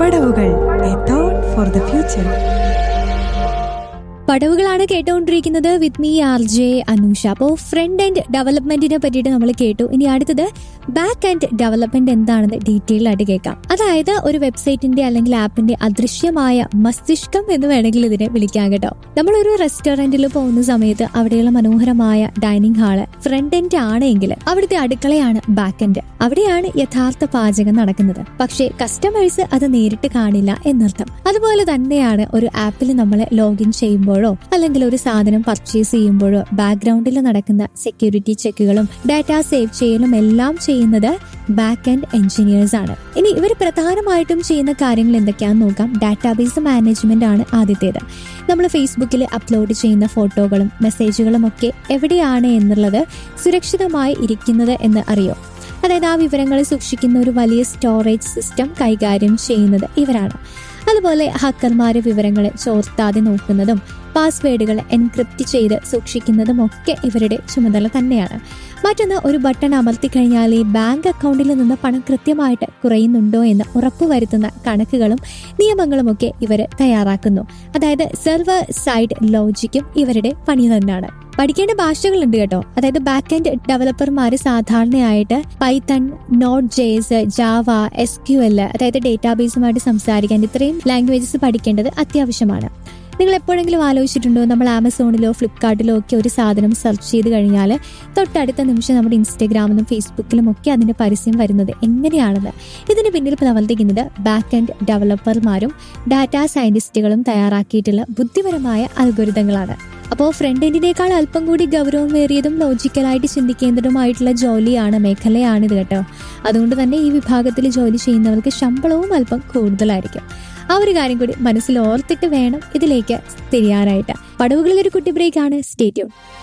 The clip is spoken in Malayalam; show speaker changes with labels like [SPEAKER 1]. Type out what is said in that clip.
[SPEAKER 1] പടവുകൾ a thought for the future
[SPEAKER 2] പടവുകളാണ് കേട്ടുകൊണ്ടിരിക്കുന്നത് with me R J Anusha അപ്പോൾ ഫ്രണ്ട് ആൻഡ് ഡെവലപ്മെന്റിനെ പറ്റിയിട്ട് നമ്മൾ കേട്ടു ഇനി അടുത്തത് ബാക്ക് ആൻഡ് ഡെവലപ്മെന്റ് എന്താണെന്ന് ഡീറ്റെയിൽ ആയിട്ട് കേൾക്കാം അതായത് ഒരു വെബ്സൈറ്റിന്റെ അല്ലെങ്കിൽ ആപ്പിന്റെ അദൃശ്യമായ മസ്തിഷ്കം എന്ന് വേണമെങ്കിൽ ഇതിനെ വിളിക്കാം കേട്ടോ നമ്മളൊരു റെസ്റ്റോറന്റിൽ പോകുന്ന സമയത്ത് അവിടെയുള്ള മനോഹരമായ ഡൈനിങ് ഹാള് ഫ്രണ്ട് എൻഡ് ആണെങ്കിൽ അവിടുത്തെ അടുക്കളയാണ് ബാക്ക് എൻഡ് അവിടെയാണ് യഥാർത്ഥ പാചകം നടക്കുന്നത് പക്ഷേ കസ്റ്റമേഴ്സ് അത് നേരിട്ട് കാണില്ല എന്നർത്ഥം അതുപോലെ തന്നെയാണ് ഒരു ആപ്പിൽ നമ്മൾ ലോഗിൻ ചെയ്യുമ്പോഴോ അല്ലെങ്കിൽ ഒരു സാധനം പർച്ചേസ് ചെയ്യുമ്പോഴോ ബാക്ക്ഗ്രൗണ്ടിൽ നടക്കുന്ന സെക്യൂരിറ്റി ചെക്കുകളും ഡാറ്റ സേവ് ചെയ്യലും എല്ലാം ചെയ്യുന്നത് ബാക്ക് ആൻഡ് എഞ്ചിനീയേഴ്സ് ആണ് ഇനി ഇവർ പ്രധാനമായിട്ടും ചെയ്യുന്ന കാര്യങ്ങൾ എന്തൊക്കെയാണെന്ന് നോക്കാം ഡാറ്റാബേസ് മാനേജ്മെന്റ് ആണ് ആദ്യത്തേത് നമ്മൾ ഫേസ്ബുക്കിൽ അപ്ലോഡ് ചെയ്യുന്ന ഫോട്ടോകളും മെസ്സേജുകളും ഒക്കെ എവിടെയാണ് എന്നുള്ളത് സുരക്ഷിതമായി ഇരിക്കുന്നത് എന്ന് അറിയോ അതായത് ആ വിവരങ്ങൾ സൂക്ഷിക്കുന്ന ഒരു വലിയ സ്റ്റോറേജ് സിസ്റ്റം കൈകാര്യം ചെയ്യുന്നത് ഇവരാണ് അതുപോലെ ഹക്കർമാര് വിവരങ്ങൾ ചോർത്താതെ നോക്കുന്നതും പാസ്വേഡുകൾ എൻക്രിപ്റ്റ് ചെയ്ത് സൂക്ഷിക്കുന്നതും ഒക്കെ ഇവരുടെ ചുമതല തന്നെയാണ് മറ്റൊന്ന് ഒരു ബട്ടൺ അമർത്തി കഴിഞ്ഞാൽ ഈ ബാങ്ക് അക്കൗണ്ടിൽ നിന്ന് പണം കൃത്യമായിട്ട് കുറയുന്നുണ്ടോ എന്ന് ഉറപ്പുവരുത്തുന്ന കണക്കുകളും നിയമങ്ങളും ഒക്കെ ഇവർ തയ്യാറാക്കുന്നു അതായത് സെർവർ സൈഡ് ലോജിക്കും ഇവരുടെ പണി തന്നെയാണ് പഠിക്കേണ്ട ഭാഷകളുണ്ട് കേട്ടോ അതായത് ബാക്ക് എൻഡ് ഡെവലപ്പർമാർ സാധാരണയായിട്ട് Python node JS Java S Q L അതായത് ഡേറ്റാബേസുമായിട്ട് സംസാരിക്കാൻ ഇത്രയും ലാംഗ്വേജസ് പഠിക്കേണ്ടത് അത്യാവശ്യമാണ് നിങ്ങൾ എപ്പോഴെങ്കിലും ആലോചിച്ചിട്ടുണ്ടോ നമ്മൾ ആമസോണിലോ ഫ്ലിപ്കാർട്ടിലോ ഒക്കെ ഒരു സാധനം സെർച്ച് ചെയ്ത് കഴിഞ്ഞാൽ തൊട്ടടുത്ത നിമിഷം നമ്മുടെ ഇൻസ്റ്റഗ്രാമിലും ഫേസ്ബുക്കിലും ഒക്കെ അതിന്റെ പരസ്യം വരുന്നത് എങ്ങനെയാണെന്ന് ഇതിന് പിന്നിൽ പ്രവർത്തിക്കുന്നത് ബാക്ക് എൻഡ് ഡെവലപ്പർമാരും ഡാറ്റാ സയന്റിസ്റ്റുകളും തയ്യാറാക്കിയിട്ടുള്ള ബുദ്ധിപരമായ അൽഗോരിതങ്ങളാണ് അപ്പോൾ ഫ്രണ്ട് എൻഡിനേക്കാൾ അല്പം കൂടി ഗൗരവമേറിയതും ലോജിക്കലായിട്ട് ചിന്തിക്കേണ്ടതുമായിട്ടുള്ള ജോലിയാണ് മേഖലയാണിത് കേട്ടോ അതുകൊണ്ട് തന്നെ ഈ വിഭാഗത്തിൽ ജോലി ചെയ്യുന്നവർക്ക് ശമ്പളവും അല്പം കൂടുതലായിരിക്കും ആ ഒരു കാര്യം കൂടി മനസ്സിൽ ഓർത്തിട്ട് വേണം ഇതിലേക്ക് തിരിയാനായിട്ട് പടവുകളിൽ ഒരു കുട്ടി ബ്രേക്ക് ആണ് സ്റ്റേറ്റ്യൂൺ